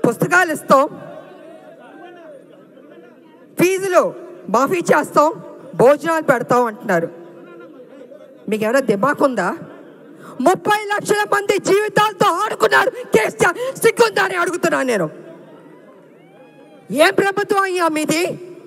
పుస్తకాలు ఇస్తాం ఫీజులు మాఫీ చేస్తాం భోజనాలు పెడతాం అంటున్నారు మీకు ఏమైనా దిమాకుందా ముప్పై లక్షల మంది జీవితాలతో ఆడుకున్నారు కేసీఆర్ సిగ్గుందా అని అడుగుతున్నాను నేను ఏం ప్రభుత్వం అయ్యా మీది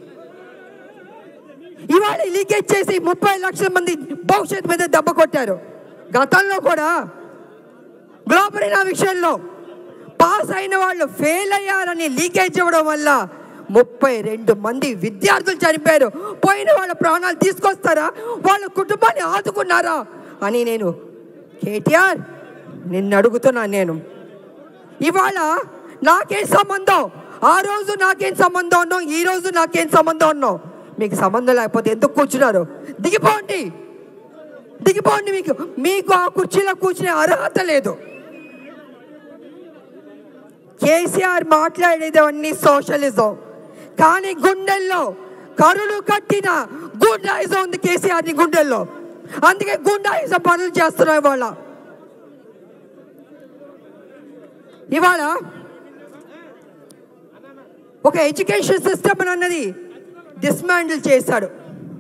ఇవాళ లీకేజ్ చేసి ముప్పై లక్షల మంది భవిష్యత్తు మీద దెబ్బ కొట్టారు గతంలో కూడా గ్లోబరీనా విషయంలో పాస్ అయిన వాళ్ళు ఫెయిల్ అయ్యారని లీకేజ్ ఇవ్వడం వల్ల ముప్పై రెండు మంది విద్యార్థులు చనిపోయారు పోయిన వాళ్ళ ప్రాణాలు తీసుకొస్తారా వాళ్ళ కుటుంబాన్ని ఆదుకున్నారా అని నేను కేటీఆర్ నిన్ను అడుగుతున్నాను నేను ఇవాళ నాకేం సంబంధం ఆ రోజు నాకేం సంబంధం ఉన్నాం ఈ రోజు నాకేం సంబంధం ఉన్నాం మీకు సంబంధం లేకపోతే ఎందుకు కూర్చున్నారు దిగిపోండి దిగిపోండి మీకు మీకు ఆ కుర్చీలో కూర్చునే అర్హత లేదు కేసీఆర్ మాట్లాడేది అన్ని సోషలిజం కానీ గుండెల్లో కరుడు కట్టిన గుండాయిజం ఉంది కేసీఆర్ ని గుండెల్లో అందుకే గుండాయిజం పనులు చేస్తున్నాయి ఇవాళ ఇవాళ ఒక ఎడ్యుకేషన్ సిస్టమ్ అన్నది డిస్మాండిల్ చేశాడు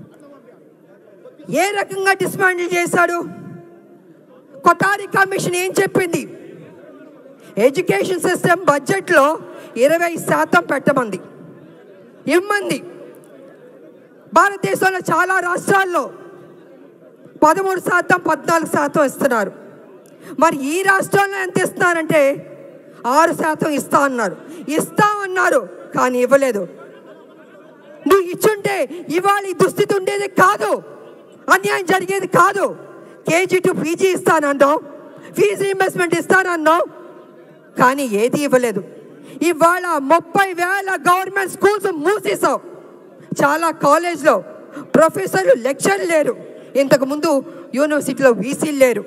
ఏ రకంగా డిస్మాండిల్ చేశాడు కొటారి కమిషన్ ఏం చెప్పింది ఎడ్యుకేషన్ సిస్టమ్ బడ్జెట్లో ఇరవై శాతం పెట్టమంది ఇమ్మంది భారతదేశంలో చాలా రాష్ట్రాల్లో పదమూడు శాతం పద్నాలుగు శాతం ఇస్తున్నారు మరి ఈ రాష్ట్రంలో ఎంత ఇస్తున్నారంటే ఆరు శాతం ఇస్తా అన్నారు ఇస్తా అన్నారు కానీ ఇవ్వలేదు నువ్వు ఇచ్చుంటే ఇవాళ ఈ దుస్థితి ఉండేది కాదు అన్యాయం జరిగేది కాదు కేజీ టు పీజీ ఇస్తానన్నావు ఫీజు రీఇంబర్స్మెంట్ ఇస్తానన్నావు కానీ ఏది ఇవ్వలేదు ఇవాళ ముప్పై వేల గవర్నమెంట్ స్కూల్స్ మూసేసావు చాలా కాలేజ్లో ప్రొఫెసర్లు లెక్చర్ లేరు ఇంతకు ముందు యూనివర్సిటీలో వీసీలు లేరు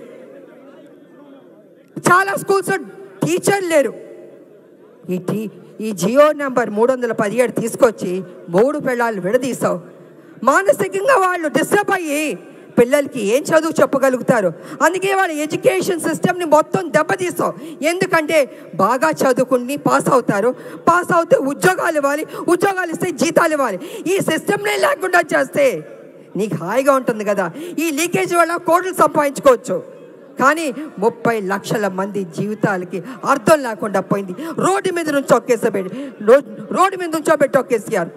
చాలా స్కూల్స్లో టీచర్ లేరు ఈ టీ ఈ జియో నెంబర్ మూడు వందల పదిహేడు తీసుకొచ్చి మూడు పిల్లలు విడదీసావు మానసికంగా వాళ్ళు డిస్టర్బ్ అయ్యి పిల్లలకి ఏం చదువు చెప్పగలుగుతారు అందుకే వాళ్ళ ఎడ్యుకేషన్ సిస్టమ్ని మొత్తం దెబ్బతీస్తాం ఎందుకంటే బాగా చదువుకుని పాస్ అవుతారు పాస్ అవుతే ఉద్యోగాలు ఇవ్వాలి ఉద్యోగాలు ఇస్తే జీతాలు ఇవ్వాలి ఈ సిస్టమ్నే లేకుండా చేస్తే నీకు హాయిగా ఉంటుంది కదా ఈ లీకేజ్ వల్ల కోట్లు సంపాదించుకోవచ్చు కానీ ముప్పై లక్షల మంది జీవితాలకి అర్థం లేకుండా పోయింది రోడ్డు మీద నుంచి ఒక్కేసబెట్టి రోడ్డు మీద నుంచి పెట్టి ఒక్కేసారు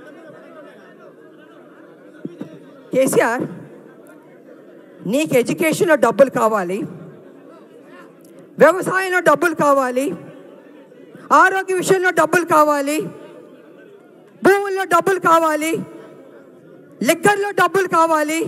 కేసీఆర్ నీకు ఎడ్యుకేషన్లో డబ్బులు కావాలి వ్యవసాయంలో డబ్బులు కావాలి ఆరోగ్య విషయంలో డబ్బులు కావాలి భూముల్లో డబ్బులు కావాలి లిక్కర్లో డబ్బులు కావాలి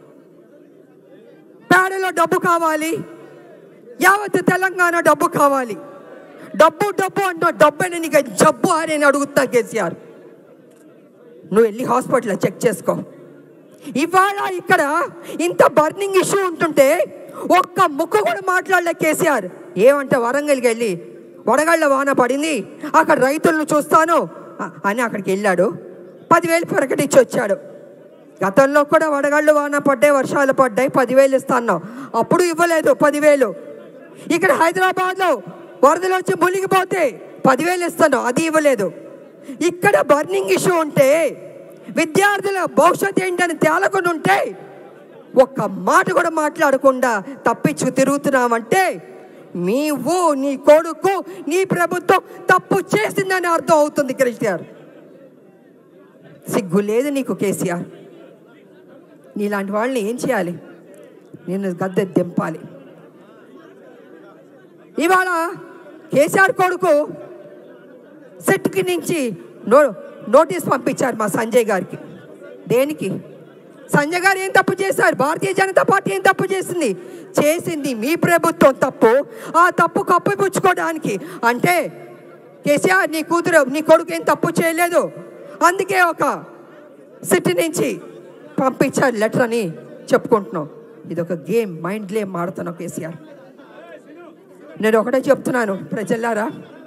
పేడలో డబ్బు కావాలి యావత్ తెలంగాణ డబ్బు కావాలి డబ్బు డబ్బు అంటూ డబ్బు అని నీకు జబ్బు అని నేను అడుగుతా కేసీఆర్ నువ్వు వెళ్ళి హాస్పిటల్లో చెక్ చేసుకో ఇవాళ ఇక్కడ ఇంత బర్నింగ్ ఇష్యూ ఉంటుంటే ఒక్క ముక్క కూడా మాట్లాడలే కేసీఆర్ ఏమంటే వరంగల్కి వెళ్ళి వడగళ్ళ వాన పడింది అక్కడ రైతులను చూస్తాను అ- అని అక్కడికి వెళ్ళాడు పదివేలు ప్రకటించి వచ్చాడు గతంలో కూడా వడగళ్ళు వాన పడ్డాయి వర్షాలు పడ్డాయి పదివేలు ఇస్తాను అప్పుడు ఇవ్వలేదు పదివేలు ఇక్కడ హైదరాబాద్లో వరదలు వచ్చి మునిగిపోతే పదివేలు ఇస్తాను అది ఇవ్వలేదు ఇక్కడ బర్నింగ్ ఇష్యూ ఉంటే విద్యార్థుల భవిష్యత్ ఏంటని తేలకుండా ఉంటే ఒక్క మాట కూడా మాట్లాడకుండా తప్పించు తిరుగుతున్నామంటే నీవు నీ కొడుకు నీ ప్రభుత్వం తప్పు చేసిందని అర్థం అవుతుంది కేసీఆర్ సిగ్గు లేదు నీకు కేసీఆర్ నీలాంటి వాళ్ళని ఏం చేయాలి నేను గద్దె దింపాలి ఇవాళ కేసీఆర్ కొడుకు సెట్కి నుంచి నో నోటీస్ పంపించారు మా సంజయ్ గారికి దేనికి సంజయ్ గారు ఏం తప్పు చేశారు భారతీయ జనతా పార్టీ ఏం తప్పు చేసింది చేసింది మీ ప్రభుత్వం తప్పు ఆ తప్పు కప్పిపుచ్చుకోవడానికి అంటే కేసీఆర్ నీ కూతురు నీ కొడుకు ఏం తప్పు చేయలేదు అందుకే ఒక సిటీ నుంచి పంపించారు లెటర్ అని చెప్పుకుంటున్నాం ఇది ఒక గేమ్ మైండ్ గేమ్ ఆడుతున్నావు కేసీఆర్ నేను ఒకటే చెప్తున్నాను ప్రజలారా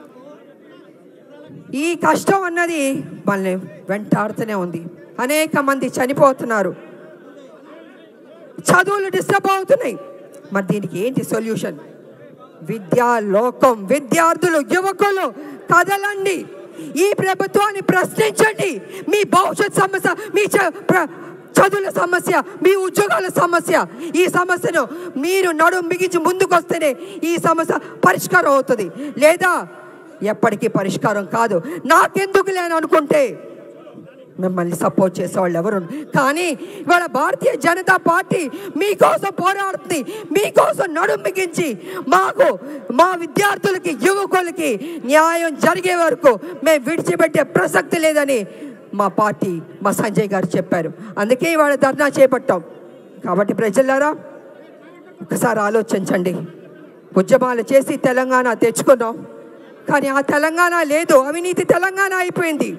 ఈ కష్టం అన్నది మనల్ని వెంటాడుతూనే ఉంది అనేక మంది చనిపోతున్నారు చదువులు డిస్టర్బ్ అవుతున్నాయి మరి దీనికి ఏంటి సొల్యూషన్ విద్యా లోకం విద్యార్థులు యువకులు కదలండి ఈ ప్రభుత్వాన్ని ప్రశ్నించండి మీ భవిష్యత్ సమస్య మీ చ- ప్ర- చదువుల సమస్య మీ ఉద్యోగాల సమస్య ఈ సమస్యను మీరు నడుం బిగించి ముందుకు వస్తేనే ఈ సమస్య పరిష్కారం అవుతుంది లేదా ఎప్పటికీ పరిష్కారం కాదు నాకెందుకు లేని అనుకుంటే మిమ్మల్ని సపోర్ట్ చేసేవాళ్ళు ఎవరు ఉండరు. కానీ ఇవాళ భారతీయ జనతా పార్టీ మీకోసం పోరాడుతుంది మీకోసం నడుం బిగించి మాకు మా విద్యార్థులకి యువకులకి న్యాయం జరిగే వరకు మేము విడిచిపెట్టే ప్రసక్తి లేదని మా పార్టీ మా సంజయ్ గారు చెప్పారు అందుకే ఇవాళ ధర్నా చేపట్టాం కాబట్టి ప్రజలారా ఒకసారి ఆలోచించండి ఉద్యమాలు చేసి తెలంగాణ తెచ్చుకున్నాం కానీ ఆ తెలంగాణ లేదు అవినీతి తెలంగాణ అయిపోయింది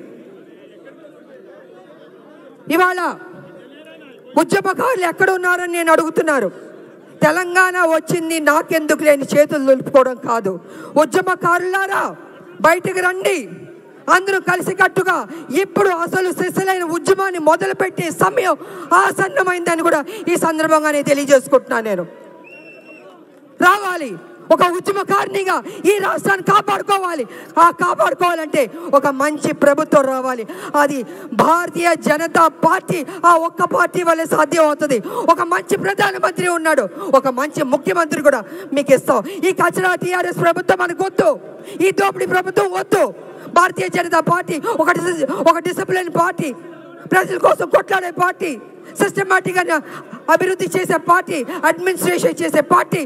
ఇవాళ ఉద్యమకారులు ఎక్కడ ఉన్నారని నేను అడుగుతున్నారు తెలంగాణ వచ్చింది నాకెందుకు లేని చేతులు దులుపుకోవడం కాదు ఉద్యమకారులారా బయటకు రండి అందరూ కలిసికట్టుగా ఇప్పుడు అసలు సిసలైన ఉద్యమాన్ని మొదలుపెట్టే సమయం ఆసన్నమైందని కూడా ఈ సందర్భంగా నేను తెలియజేసుకుంటున్నాను నేను రావాలి ఒక ఉద్యమకారినిగా ఈ రాష్ట్రాన్ని కాపాడుకోవాలి ఆ కాపాడుకోవాలంటే ఒక మంచి ప్రభుత్వం రావాలి అది భారతీయ జనతా పార్టీ ఆ ఒక్క పార్టీ వల్లే సాధ్యం అవుతుంది ఒక మంచి ప్రధానమంత్రి ఉన్నాడు ఒక మంచి ముఖ్యమంత్రి కూడా మీకు ఇస్తాం ఈ కచరా టీఆర్ఎస్ ప్రభుత్వం మనకు వద్దు ఈ దోపిడీ ప్రభుత్వం వద్దు భారతీయ జనతా పార్టీ ఒక డిసి- ఒక డిసిప్లిన్ పార్టీ ప్రజల కోసం కొట్లాడే పార్టీ సిస్టమేటిక్గా అభివృద్ధి చేసే పార్టీ అడ్మినిస్ట్రేషన్ చేసే పార్టీ